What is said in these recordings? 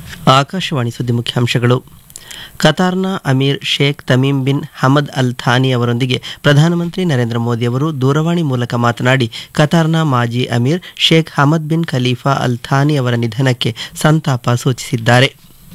ಆಕಾಶವಾಣಿ ಸುದ್ದಿ ಮುಖ್ಯಾಂಶಗಳು ಕತಾರ್ನ ಅಮೀರ್ Sheikh Tamim bin Hamad Al Thani ಅವರೊಂದಿಗೆ ಪ್ರಧಾನಮಂತ್ರಿ ನರೇಂದ್ರ ಮೋದಿ ಅವರು ದೂರವಾಣಿ ಮೂಲಕ ಮಾತನಾಡಿ ಕತಾರ್ನ ಮಾಜಿ ಅಮೀರ್ Sheikh Hamad bin Khalifa Al Thani ಅವರ ನಿಧನಕ್ಕೆ ಸಂತಾಪ ಸೂಚಿಸಿದ್ದಾರೆ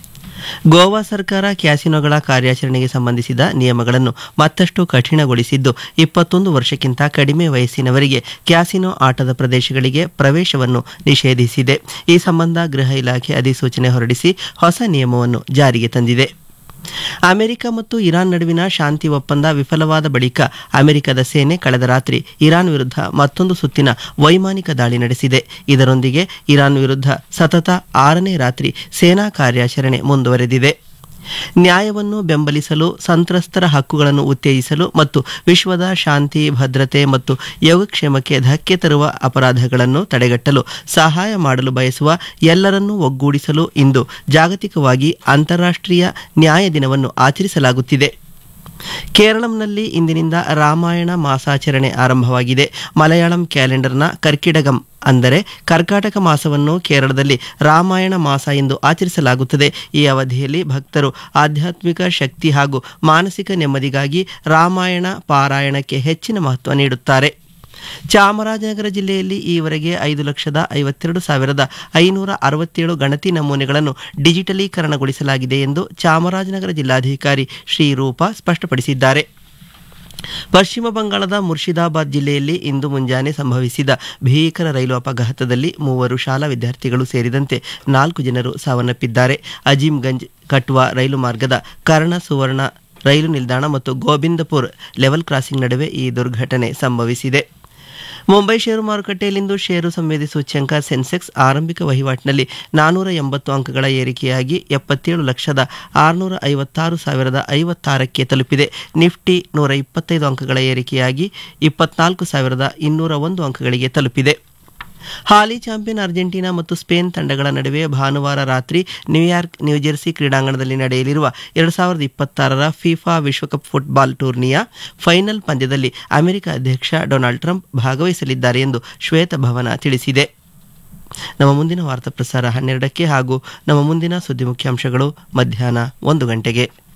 ಗೋವಾ ಸರ್ಕಾರ ಕ್ಯಾಸಿನೋಗಳ ಕಾರ್ಯಾಚರಣೆಗೆ ಸಂಬಂಧಿಸಿದ ನಿಯಮಗಳನ್ನು ಮತ್ತಷ್ಟು ಕಠಿಣಗೊಳಿಸಿದ್ದು ಇಪ್ಪತ್ತೊಂದು ವರ್ಷಕ್ಕಿಂತ ಕಡಿಮೆ ವಯಸ್ಸಿನವರಿಗೆ ಕ್ಯಾಸಿನೋ ಆಟದ ಪ್ರದೇಶಗಳಿಗೆ ಪ್ರವೇಶವನ್ನು ನಿಷೇಧಿಸಿದೆ ಈ ಸಂಬಂಧ ಗೃಹ ಇಲಾಖೆ ಅಧಿಸೂಚನೆ ಹೊರಡಿಸಿ ಹೊಸ ನಿಯಮವನ್ನು ಜಾರಿಗೆ ತಂದಿದೆ ಅಮೆರಿಕ ಮತ್ತು ಇರಾನ್ ನಡುವಿನ ಶಾಂತಿ ಒಪ್ಪಂದ ವಿಫಲವಾದ ಬಳಿಕ ಅಮೆರಿಕದ ಸೇನೆ ಕಳೆದ ರಾತ್ರಿ ಇರಾನ್ ವಿರುದ್ಧ ಮತ್ತೊಂದು ಸುತ್ತಿನ ವೈಮಾನಿಕ ದಾಳಿ ನಡೆಸಿದೆ ಇದರೊಂದಿಗೆ ಇರಾನ್ ವಿರುದ್ಧ ಸತತ ಆರನೇ ರಾತ್ರಿ ಸೇನಾ ಕಾರ್ಯಾಚರಣೆ ಮುಂದುವರೆದಿದೆ ನ್ಯಾಯವನ್ನು ಬೆಂಬಲಿಸಲು ಸಂತ್ರಸ್ತರ ಹಕ್ಕುಗಳನ್ನು ಉತ್ತೇಜಿಸಲು ಮತ್ತು ವಿಶ್ವದ ಶಾಂತಿ ಭದ್ರತೆ ಮತ್ತು ಯೋಗಕ್ಷೇಮಕ್ಕೆ ಧಕ್ಕೆ ತರುವ ಅಪರಾಧಗಳನ್ನು ತಡೆಗಟ್ಟಲು ಸಹಾಯ ಮಾಡಲು ಬಯಸುವ ಎಲ್ಲರನ್ನೂ ಒಗ್ಗೂಡಿಸಲು ಇಂದು ಜಾಗತಿಕವಾಗಿ ಅಂತಾರಾಷ್ಟ್ರೀಯ ನ್ಯಾಯ ದಿನವನ್ನು ಆಚರಿಸಲಾಗುತ್ತಿದೆ ಕೇರಳಂನಲ್ಲಿ ಇಂದಿನಿಂದ ರಾಮಾಯಣ ಮಾಸಾಚರಣೆ ಆರಂಭವಾಗಿದೆ ಮಲಯಾಳಂ ಕ್ಯಾಲೆಂಡರ್ನ ಕರ್ಕಿಡಗಂ ಅಂದರೆ ಕರ್ಕಾಟಕ ಮಾಸವನ್ನು ಕೇರಳದಲ್ಲಿ ರಾಮಾಯಣ ಮಾಸ ಎಂದು ಆಚರಿಸಲಾಗುತ್ತದೆ ಈ ಅವಧಿಯಲ್ಲಿ ಭಕ್ತರು ಆಧ್ಯಾತ್ಮಿಕ ಶಕ್ತಿ ಹಾಗೂ ಮಾನಸಿಕ ನೆಮ್ಮದಿಗಾಗಿ ರಾಮಾಯಣ ಪಾರಾಯಣಕ್ಕೆ ಹೆಚ್ಚಿನ ಮಹತ್ವ ನೀಡುತ್ತಾರೆ ಚಾಮರಾಜನಗರ ಜಿಲ್ಲೆಯಲ್ಲಿ ಈವರೆಗೆ ಐದು ಲಕ್ಷದ ಐವತ್ತೆರಡು ಸಾವಿರದ ಐನೂರ ಅರವತ್ತೇಳು ಗಣತಿ ನಮೂನೆಗಳನ್ನು ಡಿಜಿಟಲೀಕರಣಗೊಳಿಸಲಾಗಿದೆ ಎಂದು ಚಾಮರಾಜನಗರ ಜಿಲ್ಲಾಧಿಕಾರಿ ಶ್ರೀರೂಪ ಸ್ಪಷ್ಟಪಡಿಸಿದ್ದಾರೆ ಪಶ್ಚಿಮ ಬಂಗಾಳದ ಮುರ್ಷಿದಾಬಾದ್ ಜಿಲ್ಲೆಯಲ್ಲಿ ಇಂದು ಮುಂಜಾನೆ ಸಂಭವಿಸಿದ ಭೀಕರ ರೈಲು ಅಪಘಾತದಲ್ಲಿ ಮೂವರು ಶಾಲಾ ವಿದ್ಯಾರ್ಥಿಗಳು ಸೇರಿದಂತೆ ನಾಲ್ಕು ಜನರು ಸಾವನ್ನಪ್ಪಿದ್ದಾರೆ ಅಜೀಮ್ಗಂಜ್ ಕಟ್ವಾ ರೈಲು ಮಾರ್ಗದ ಕರ್ಣ ಸುವರ್ಣ ರೈಲು ನಿಲ್ದಾಣ ಮತ್ತು ಗೋವಿಂದಪುರ್ ಲೆವೆಲ್ ಕ್ರಾಸಿಂಗ್ ನಡುವೆ ಈ ದುರ್ಘಟನೆ ಸಂಭವಿಸಿದೆ ಮುಂಬೈ ಷೇರು ಮಾರುಕಟ್ಟೆಯಲ್ಲಿಂದು ಷೇರು ಸಂವೇದಿ ಸೂಚ್ಯಂಕ ಸೆನ್ಸೆಕ್ಸ್ ಆರಂಭಿಕ ವಹಿವಾಟಿನಲ್ಲಿ ನಾನೂರ ಎಂಬತ್ತು ಅಂಕಗಳ ಏರಿಕೆಯಾಗಿ ಎಪ್ಪತ್ತೇಳು ಲಕ್ಷದ ಆರುನೂರ ಐವತ್ತಾರು ಸಾವಿರದ ಐವತ್ತಾರಕ್ಕೆ ತಲುಪಿದೆ ನಿಫ್ಟಿ ನೂರ ಇಪ್ಪತ್ತೈದು ಅಂಕಗಳ ಏರಿಕೆಯಾಗಿ ಇಪ್ಪತ್ನಾಲ್ಕು ಸಾವಿರದ ಇನ್ನೂರ ಒಂದು ಅಂಕಗಳಿಗೆ ತಲುಪಿದೆ ಹಾಲಿ ಚಾಂಪಿಯನ್ ಅರ್ಜೆಂಟೀನಾ ಮತ್ತು ಸ್ಪೇನ್ ತಂಡಗಳ ನಡುವೆ ಭಾನುವಾರ ರಾತ್ರಿ ನ್ಯೂಯಾರ್ಕ್ ನ್ಯೂಜೆರ್ಸಿ ಕ್ರೀಡಾಂಗಣದಲ್ಲಿ ನಡೆಯಲಿರುವ ಎರಡು ಸಾವಿರದ ಇಪ್ಪತ್ತಾರರ ಫಿಫಾ ವಿಶ್ವಕಪ್ ಫುಟ್ಬಾಲ್ ಟೂರ್ನಿಯ ಫೈನಲ್ ಪಂದ್ಯದಲ್ಲಿ ಅಮೆರಿಕ ಅಧ್ಯಕ್ಷ ಡೊನಾಲ್ಡ್ ಟ್ರಂಪ್ ಭಾಗವಹಿಸಲಿದ್ದಾರೆ ಎಂದು ಶ್ವೇತಭವನ ತಿಳಿಸಿದೆ ನಮ್ಮ ಮುಂದಿನ ವಾರ್ತಾ ಪ್ರಸಾರ ಹನ್ನೆರಡಕ್ಕೆ ಹಾಗೂ ನಮ್ಮ ಮುಂದಿನ ಸುದ್ದಿ ಮುಖ್ಯಾಂಶಗಳು ಮಧ್ಯಾಹ್ನ ಒಂದು ಗಂಟೆಗೆ